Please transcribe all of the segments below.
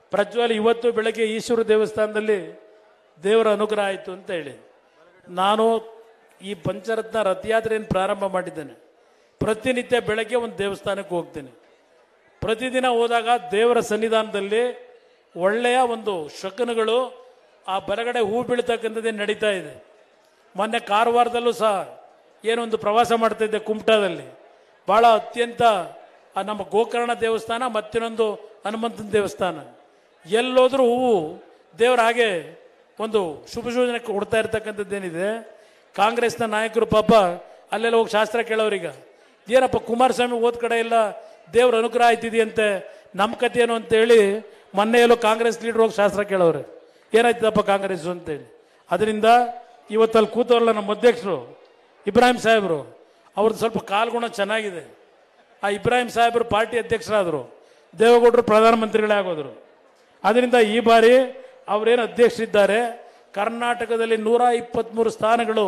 ಪ್ರಜ್ವಲ್ ಇವತ್ತು ಬೆಳಗ್ಗೆ ಈಶ್ವರ ದೇವಸ್ಥಾನದಲ್ಲಿ ದೇವರ ಅನುಗ್ರಹ ಆಯಿತು ಅಂತ ಹೇಳಿ ನಾನು ಈ ಪಂಚರತ್ನ ರಥಯಾತ್ರೆಯನ್ನು ಪ್ರಾರಂಭ ಮಾಡಿದ್ದೇನೆ ಪ್ರತಿನಿತ್ಯ ಬೆಳಗ್ಗೆ ಒಂದು ದೇವಸ್ಥಾನಕ್ಕೆ ಹೋಗ್ತೇನೆ ಪ್ರತಿದಿನ ಹೋದಾಗ ದೇವರ ಸನ್ನಿಧಾನದಲ್ಲಿ ಒಳ್ಳೆಯ ಒಂದು ಶಕನಗಳು ಆ ಬಲಗಡೆ ಹೂ ಬೀಳ್ತಕ್ಕಂಥದ್ದೇ ನಡೀತಾ ಇದೆ ಮೊನ್ನೆ ಕಾರವಾರದಲ್ಲೂ ಸಹ ಏನೊಂದು ಪ್ರವಾಸ ಮಾಡ್ತಾ ಇದ್ದೆ ಕುಮಟಾದಲ್ಲಿ ಭಾಳ ಅತ್ಯಂತ ಆ ನಮ್ಮ ಗೋಕರ್ಣ ದೇವಸ್ಥಾನ ಮತ್ತಿನ್ನೊಂದು ಹನುಮಂತನ ದೇವಸ್ಥಾನ ಎಲ್ಲೋದ್ರೂ ಹೂವು ದೇವರ ಹಾಗೆ ಒಂದು ಶುಭ ಸೂಚನೆ ಕೊಡ್ತಾ ಇರ್ತಕ್ಕಂಥದ್ದೇನಿದೆ ಕಾಂಗ್ರೆಸ್ನ ನಾಯಕರು ಪಾಪ ಅಲ್ಲೆಲ್ಲ ಹೋಗಿ ಶಾಸ್ತ್ರ ಕೇಳೋರೀಗ ಏನಪ್ಪ ಕುಮಾರಸ್ವಾಮಿ ಓದ್ ಕಡೆ ಎಲ್ಲ ದೇವ್ರ ಅನುಗ್ರಹ ಆಯ್ತಿದೆಯಂತೆ ನಮ್ಮ ಕತೆ ಏನು ಅಂತೇಳಿ ಮೊನ್ನೆ ಎಲ್ಲೋ ಕಾಂಗ್ರೆಸ್ ಲೀಡರ್ ಹೋಗಿ ಶಾಸ್ತ್ರ ಕೇಳೋರೆ ಏನಾಯ್ತದಪ್ಪ ಕಾಂಗ್ರೆಸ್ ಅಂತೇಳಿ ಅದರಿಂದ ಇವತ್ತಲ್ಲಿ ಕೂತವ್ರಲ್ಲ ನಮ್ಮ ಅಧ್ಯಕ್ಷರು ಇಬ್ರಾಹಿಂ ಸಾಹೇಬರು ಅವ್ರದ್ದು ಸ್ವಲ್ಪ ಕಾಲ್ಗುಣ ಚೆನ್ನಾಗಿದೆ ಆ ಇಬ್ರಾಹಿಂ ಸಾಹೇಬರು ಪಾರ್ಟಿ ಅಧ್ಯಕ್ಷರಾದರು ದೇವೇಗೌಡರು ಪ್ರಧಾನಮಂತ್ರಿಗಳೇ ಆಗೋದ್ರು ಅದರಿಂದ ಈ ಬಾರಿ ಅವರೇನು ಅಧ್ಯಕ್ಷರಿದ್ದಾರೆ ಕರ್ನಾಟಕದಲ್ಲಿ ನೂರ ಇಪ್ಪತ್ತ್ಮೂರು ಸ್ಥಾನಗಳು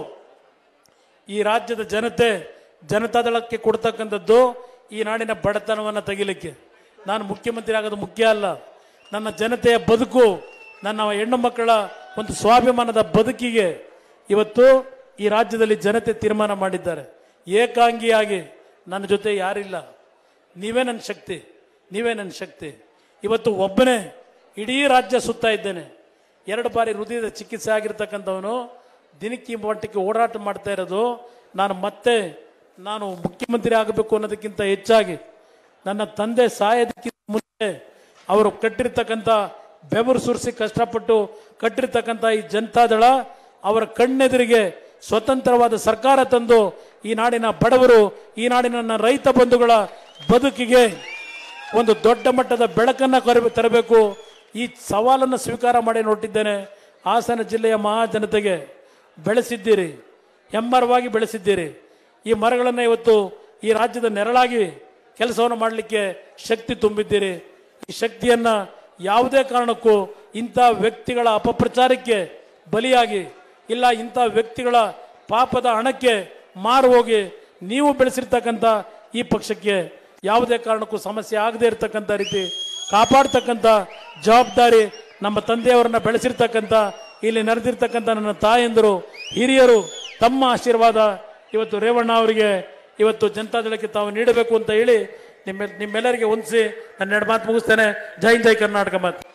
ಈ ರಾಜ್ಯದ ಜನತೆ ಜನತಾದಳಕ್ಕೆ ಕೊಡ್ತಕ್ಕಂಥದ್ದು ಈ ನಾಡಿನ ಬಡತನವನ್ನು ತೆಗಿಲಿಕ್ಕೆ ನಾನು ಮುಖ್ಯಮಂತ್ರಿ ಆಗೋದು ಮುಖ್ಯ ಅಲ್ಲ ನನ್ನ ಜನತೆಯ ಬದುಕು ನನ್ನ ಹೆಣ್ಣು ಮಕ್ಕಳ ಒಂದು ಸ್ವಾಭಿಮಾನದ ಬದುಕಿಗೆ ಇವತ್ತು ಈ ರಾಜ್ಯದಲ್ಲಿ ಜನತೆ ತೀರ್ಮಾನ ಮಾಡಿದ್ದಾರೆ ಏಕಾಂಗಿಯಾಗಿ ನನ್ನ ಜೊತೆ ಯಾರಿಲ್ಲ ನೀವೇ ನನ್ನ ಶಕ್ತಿ ನೀವೇ ನನ್ನ ಶಕ್ತಿ ಇವತ್ತು ಒಬ್ಬನೇ ಇಡೀ ರಾಜ್ಯ ಸುತ್ತಾ ಇದ್ದೇನೆ ಎರಡು ಬಾರಿ ಹೃದಯದ ಚಿಕಿತ್ಸೆ ಆಗಿರ್ತಕ್ಕಂಥವನು ದಿನಕ್ಕೆ ಈ ಮಟ್ಟಕ್ಕೆ ಓಡಾಟ ಮಾಡ್ತಾ ಇರೋದು ನಾನು ಮತ್ತೆ ನಾನು ಮುಖ್ಯಮಂತ್ರಿ ಆಗಬೇಕು ಅನ್ನೋದಕ್ಕಿಂತ ಹೆಚ್ಚಾಗಿ ನನ್ನ ತಂದೆ ಸಾಯೋದಕ್ಕಿಂತ ಮುಂಚೆ ಅವರು ಕಟ್ಟಿರ್ತಕ್ಕಂಥ ಬೆವರು ಸುರಿಸಿ ಕಷ್ಟಪಟ್ಟು ಕಟ್ಟಿರ್ತಕ್ಕಂಥ ಈ ಜನತಾದಳ ಅವರ ಕಣ್ಣೆದುರಿಗೆ ಸ್ವತಂತ್ರವಾದ ಸರ್ಕಾರ ತಂದು ಈ ನಾಡಿನ ಬಡವರು ಈ ನಾಡಿನ ನನ್ನ ರೈತ ಬಂಧುಗಳ ಬದುಕಿಗೆ ಒಂದು ದೊಡ್ಡ ಮಟ್ಟದ ಬೆಳಕನ್ನ ಕರೆ ತರಬೇಕು ಈ ಸವಾಲನ್ನು ಸ್ವೀಕಾರ ಮಾಡಿ ನೋಟ್ಟಿದ್ದೇನೆ ಹಾಸನ ಜಿಲ್ಲೆಯ ಮಹಾಜನತೆಗೆ ಬೆಳೆಸಿದ್ದೀರಿ ಹೆಮ್ಮರವಾಗಿ ಬೆಳೆಸಿದ್ದೀರಿ ಈ ಮರಗಳನ್ನು ಇವತ್ತು ಈ ರಾಜ್ಯದ ನೆರಳಾಗಿ ಕೆಲಸವನ್ನು ಮಾಡಲಿಕ್ಕೆ ಶಕ್ತಿ ತುಂಬಿದ್ದೀರಿ ಈ ಶಕ್ತಿಯನ್ನ ಯಾವುದೇ ಕಾರಣಕ್ಕೂ ಇಂಥ ವ್ಯಕ್ತಿಗಳ ಅಪಪ್ರಚಾರಕ್ಕೆ ಬಲಿಯಾಗಿ ಇಲ್ಲ ಇಂಥ ವ್ಯಕ್ತಿಗಳ ಪಾಪದ ಹಣಕ್ಕೆ ಮಾರು ಹೋಗಿ ನೀವು ಬೆಳೆಸಿರ್ತಕ್ಕಂಥ ಈ ಪಕ್ಷಕ್ಕೆ ಯಾವುದೇ ಕಾರಣಕ್ಕೂ ಸಮಸ್ಯೆ ಆಗದೆ ಇರತಕ್ಕಂಥ ರೀತಿ ಕಾಪಾಡ್ತಕ್ಕಂಥ ಜವಾಬ್ದಾರಿ ನಮ್ಮ ತಂದೆಯವರನ್ನ ಬೆಳೆಸಿರ್ತಕ್ಕಂಥ ಇಲ್ಲಿ ನೆರೆದಿರ್ತಕ್ಕಂಥ ನನ್ನ ತಾಯಂದರು ಹಿರಿಯರು ತಮ್ಮ ಆಶೀರ್ವಾದ ಇವತ್ತು ರೇವಣ್ಣ ಅವರಿಗೆ ಇವತ್ತು ಜನತಾದಳಕ್ಕೆ ತಾವು ನೀಡಬೇಕು ಅಂತ ಹೇಳಿ ನಿಮ್ಮ ನಿಮ್ಮೆಲ್ಲರಿಗೆ ಹೊಂದಿಸಿ ನನ್ನ ಎರಡು ಮಾತು ಮುಗಿಸ್ತೇನೆ ಜೈ ಹಿಂದ್ ಜೈ ಕರ್ನಾಟಕ ಮಾತು